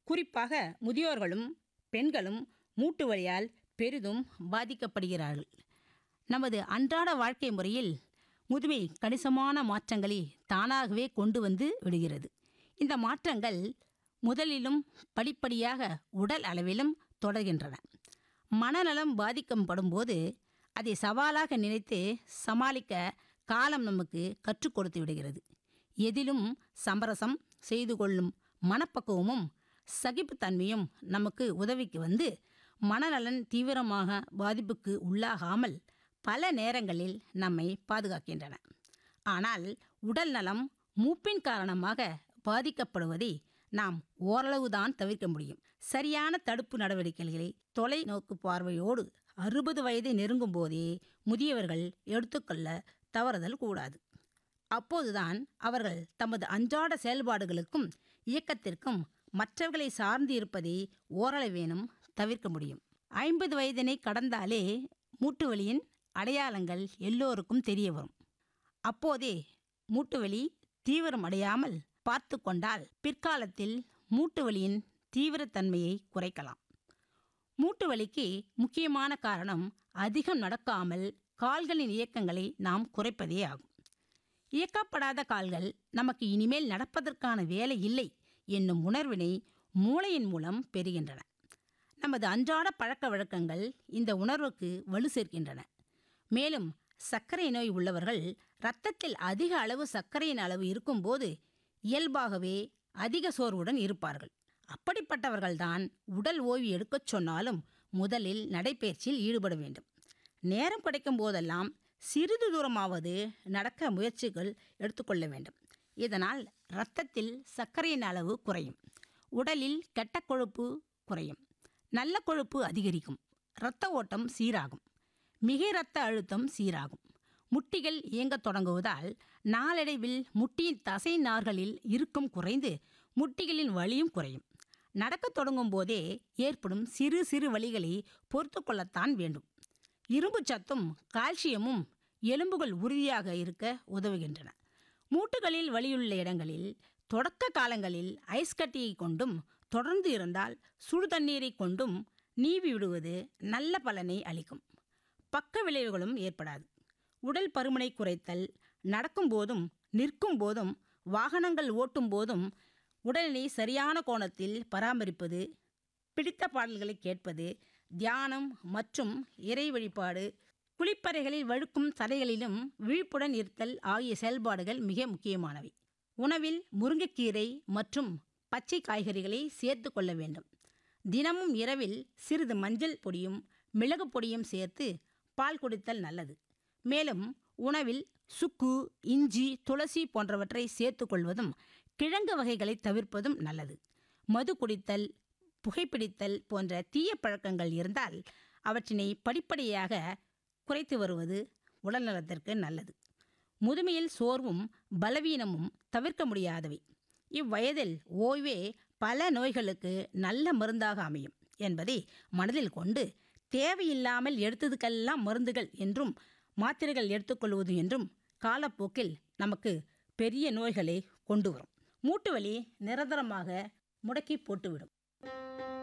குறிப்பாக முதியோர்களும் பெண்களும் மூட்டு வலியால் பெரிதும் பாதிக்கப்படுகிறார்கள் நமது அன்றாட வாழ்க்கை முறையில் முதுமை கணிசமான மாற்றங்களை தானாகவே கொண்டு வந்து விடுகிறது இந்த மாற்றங்கள் முதலிலும் படிப்படியாக உடல் அளவிலும் தொடர்கின்றன மனநலம் பாதிக்கப்படும் போது அதை சவாலாக நினைத்து சமாளிக்க காலம் நமக்கு கற்றுக் கொடுத்து விடுகிறது எதிலும் சமரசம் செய்து கொள்ளும் மனப்பக்குவமும் சகிப்புத்தன்மையும் நமக்கு உதவிக்கு வந்து மனநலன் தீவிரமாக பாதிப்புக்கு உள்ளாகாமல் பல நேரங்களில் நம்மை பாதுகாக்கின்றன ஆனால் உடல் நலம் மூப்பின் காரணமாக பாதிக்கப்படுவதை நாம் ஓரளவுதான் தவிர்க்க முடியும் சரியான தடுப்பு நடவடிக்கைகளை தொலைநோக்கு பார்வையோடு அறுபது வயதை நெருங்கும் போதே முதியவர்கள் எடுத்துக்கொள்ள தவறுதல் கூடாது அப்போதுதான் அவர்கள் தமது அன்றாட செயல்பாடுகளுக்கும் இயக்கத்திற்கும் மற்றவர்களை சார்ந்து இருப்பதை ஓரளவேனும் தவிர்க்க முடியும் ஐம்பது வயதினை கடந்தாலே மூட்டு வலியின் அடையாளங்கள் எல்லோருக்கும் தெரிய வரும் அப்போதே மூட்டு வலி தீவிரம் அடையாமல் பார்த்து கொண்டால் பிற்காலத்தில் மூட்டு வலியின் தீவிரத்தன்மையை குறைக்கலாம் மூட்டு வலிக்கு முக்கியமான காரணம் அதிகம் நடக்காமல் கால்களின் இயக்கங்களை நாம் குறைப்பதே ஆகும் இயக்கப்படாத கால்கள் நமக்கு இனிமேல் நடப்பதற்கான வேலை இல்லை என்னும் உணர்வினை மூளையின் மூலம் பெறுகின்றன நமது அன்றாட பழக்க வழக்கங்கள் இந்த உணர்வுக்கு வலு சேர்க்கின்றன மேலும் சர்க்கரை நோய் உள்ளவர்கள் இரத்தத்தில் அதிக அளவு சர்க்கரையின் அளவு இருக்கும்போது இயல்பாகவே அதிக சோர்வுடன் இருப்பார்கள் அப்படிப்பட்டவர்கள்தான் உடல் ஓய்வு எடுக்கச் சொன்னாலும் முதலில் நடைப்பயிற்சியில் ஈடுபட வேண்டும் நேரம் கிடைக்கும் போதெல்லாம் சிறிது தூரமாவது நடக்க முயற்சிகள் எடுத்துக்கொள்ள வேண்டும் இதனால் இரத்தத்தில் சர்க்கரையின் அளவு குறையும் உடலில் கெட்ட கொழுப்பு குறையும் நல்ல கொழுப்பு அதிகரிக்கும் இரத்த ஓட்டம் சீராகும் மிகை இரத்த அழுத்தம் சீராகும் முட்டிகள் இயங்கத் தொடங்குவதால் நாளடைவில் முட்டியின் தசை நார்களில் இருக்கும் குறைந்து முட்டிகளின் வலியும் குறையும் நடக்கத் தொடங்கும் போதே ஏற்படும் சிறு சிறு வலிகளை பொறுத்து கொள்ளத்தான் வேண்டும் இரும்பு சத்தும் கால்சியமும் எலும்புகள் உறுதியாக இருக்க உதவுகின்றன மூட்டுகளில் வலியுள்ள இடங்களில் தொடக்க காலங்களில் ஐஸ் கட்டியை கொண்டும் தொடர்ந்து இருந்தால் சுடு தண்ணீரை கொண்டும் நீவி விடுவது நல்ல பலனை அளிக்கும் பக்க விளைவுகளும் ஏற்படாது உடல் பருமனை குறைத்தல் நடக்கும் போதும் நிற்கும் போதும் வாகனங்கள் ஓட்டும் போதும் உடலினை சரியான கோணத்தில் பராமரிப்பது பிடித்த பாடல்களை கேட்பது தியானம் மற்றும் இறை வழிபாடு குளிப்பறைகளில் வழுக்கும் தரைகளிலும் விழிப்புடன் இருத்தல் ஆகிய செயல்பாடுகள் மிக முக்கியமானவை உணவில் முருங்கைக்கீரை மற்றும் பச்சை காய்கறிகளை சேர்த்து கொள்ள வேண்டும் தினமும் இரவில் சிறிது மஞ்சள் பொடியும் மிளகு பொடியும் சேர்த்து பால் குடித்தல் நல்லது மேலும் உணவில் சுக்கு இஞ்சி துளசி போன்றவற்றை சேர்த்துக்கொள்வதும் கிழங்கு வகைகளை தவிர்ப்பதும் நல்லது மது குடித்தல் புகைப்பிடித்தல் போன்ற தீய பழக்கங்கள் இருந்தால் அவற்றினை படிப்படியாக குறைத்து வருவது உடல்நலத்திற்கு நல்லது முதுமையில் சோர்வும் பலவீனமும் தவிர்க்க முடியாதவை இவ்வயதில் ஓய்வே பல நோய்களுக்கு நல்ல மருந்தாக அமையும் என்பதை மனதில் கொண்டு தேவையில்லாமல் எடுத்ததுக்கெல்லாம் மருந்துகள் என்றும் மாத்திரைகள் எடுத்துக்கொள்வது என்றும் காலப்போக்கில் நமக்கு பெரிய நோய்களை கொண்டு வரும் மூட்டு வலி நிரந்தரமாக முடக்கி போட்டுவிடும்